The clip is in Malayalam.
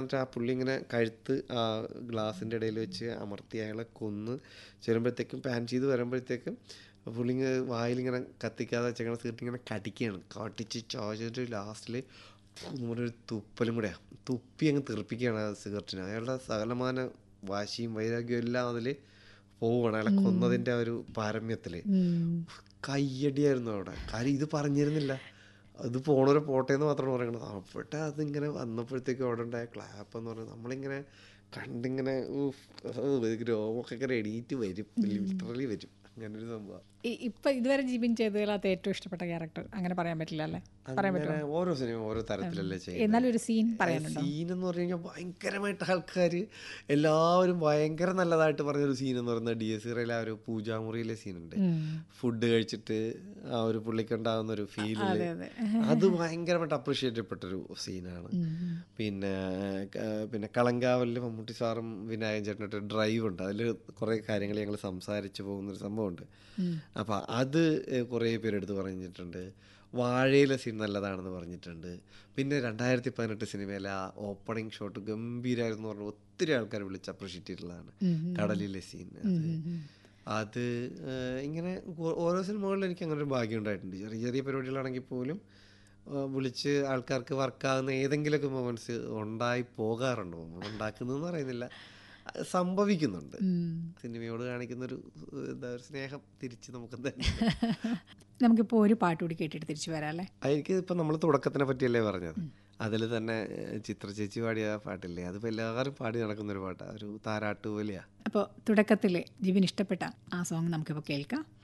എന്നിട്ട് ആ പുള്ളി ഇങ്ങനെ കഴുത്ത് ആ ഗ്ലാസിൻ്റെ ഇടയിൽ വെച്ച് അമർത്തി അയാളെ കൊന്ന് ചെല്ലുമ്പോഴത്തേക്കും പാൻ ചെയ്ത് വരുമ്പോഴത്തേക്കും പുള്ളി ഇങ്ങനെ വായിലിങ്ങനെ കത്തിക്കാതെ വെച്ചേക്കണ സീറ്റ് ഇങ്ങനെ കടിക്കുകയാണ് കടിച്ച് ചോദിച്ചിട്ട് ലാസ്റ്റിൽ നമ്മുടെ ഒരു തുപ്പലും കൂടെയാണ് തുപ്പി അങ്ങ് തെറിപ്പിക്കുകയാണ് ആ സിഗരറ്റിന് അയാളുടെ സകലമാന വാശിയും വൈരാഗ്യവും എല്ലാം അതിൽ പോവുകയാണ് അയാളെ കൊന്നതിൻ്റെ ആ ഒരു പാരമ്യത്തിൽ കയ്യടിയായിരുന്നു അവിടെ കാര്യം ഇത് പറഞ്ഞിരുന്നില്ല അത് പോണൊരു പോട്ടെ എന്ന് മാത്രമാണ് പറയുന്നത് അവിടെ അതിങ്ങനെ വന്നപ്പോഴത്തേക്കും അവിടെ ഉണ്ടായ ക്ലാപ്പ് എന്ന് പറയുന്നത് നമ്മളിങ്ങനെ കണ്ടിങ്ങനെ ഊഫ്, ഊ, രോമൊക്കെ ഇങ്ങനെ എണീറ്റ് വരും ലിറ്ററലി വരും അങ്ങനെ ഒരു സംഭവം ഇ- ഇപ്പൊ ഇതുവരെ ജിബിൻ ചെയ്തതിനകത്ത് ഏറ്റവും ഇഷ്ടപ്പെട്ട ക്യാരക്ടർ അങ്ങനെ പറയാൻ പറ്റില്ല അല്ലേ പറയാൻ പറ്റുമോ അങ്ങനെ ഓരോ സിനിമ ഓരോ തരത്തിലല്ലേ ചെയ്യുന്നത് എന്നാലും ഒരു സീൻ പറയാനുണ്ടോ സീൻ എന്ന് പറഞ്ഞു കഴിഞ്ഞാൽ ഭയങ്കരമായിട്ട് ആൾക്കാർ എല്ലാവരും ഭയങ്കര നല്ലതായിട്ട് പറഞ്ഞൊരു സീൻ എന്ന് പറയുന്നത് ഡി എസ് സിറയിലെ ആ ഒരു പൂജാമുറിയിലെ സീനുണ്ട് ഫുഡ് കഴിച്ചിട്ട് ആ ഒരു പുള്ളിക്ക് ഉണ്ടാകുന്ന ഒരു ഫീല് അതെ അതെ അത് ഭയങ്കരമായിട്ട് അപ്രീഷിയേറ്റ് ചെയ്യപ്പെട്ടൊരു സീനാണ് പിന്നെ ക- പിന്നെ കളങ്കാവലിൽ മമ്മൂട്ടി സാറും വിനായകൻ ചേട്ടനായിട്ട് ഡ്രൈവ് ഉണ്ട് അതിൽ കുറേ കാര്യങ്ങൾ ഞങ്ങൾ സംസാരിച്ച് പോകുന്നൊരു സംഭവമുണ്ട് അപ്പം അത് കുറേ പേരെടുത്ത് പറഞ്ഞിട്ടുണ്ട് വാഴയിലെ സീൻ നല്ലതാണെന്ന് പറഞ്ഞിട്ടുണ്ട് പിന്നെ രണ്ടായിരത്തി പതിനെട്ട് സിനിമയിലെ ആ ഓപ്പണിംഗ് ഷോട്ട് ഗംഭീരമായിരുന്നു പറഞ്ഞ ഒത്തിരി ആൾക്കാർ വിളിച്ച് അപ്രീഷിയേറ്റ് ചെയ്തിട്ടുള്ളതാണ് കടലിലെ സീൻ അത് അത് ഏഹ്, ഇങ്ങനെ ഓ- ഓരോ സിനിമകളിലും എനിക്ക് അങ്ങനെ ഒരു ഭാഗ്യം ഉണ്ടായിട്ടുണ്ട് ചെറിയ ചെറിയ പരിപാടികളാണെങ്കിൽ പോലും ഏഹ്, വിളിച്ച് ആൾക്കാർക്ക് വർക്കാകുന്ന ഏതെങ്കിലുമൊക്കെ മൊമെന്റ്സ് ഉണ്ടായി പോകാറുണ്ട് ഉണ്ടാക്കുന്നതെന്ന് പറയുന്നില്ല അത് സംഭവിക്കുന്നുണ്ട് സിനിമയോട് കാണിക്കുന്ന ഒരു എന്താ ഒരു സ്നേഹം തിരിച്ച് നമുക്ക് തന്നെ നമുക്കിപ്പോൾ ഒരു പാട്ട് കൂടി കേട്ടിട്ട് തിരിച്ചു വരാം അല്ലേ എനിക്ക് ഇപ്പം നമ്മൾ തുടക്കത്തിനെ പറ്റിയല്ലേ പറഞ്ഞത് അതിൽ തന്നെ ഏഹ്, ചിത്ര ചേച്ചി പാടിയ ആ പാട്ടില്ലേ അതിപ്പോൾ എല്ലാവരും പാടി നടക്കുന്ന ഒരു പാട്ടാണ് ഒരു താരാട്ട് പോലെയാണ് അപ്പോൾ തുടക്കത്തിൽ ജിബിൻ ഇഷ്ടപ്പെട്ട ആ സോങ് നമുക്കിപ്പോൾ കേൾക്കാം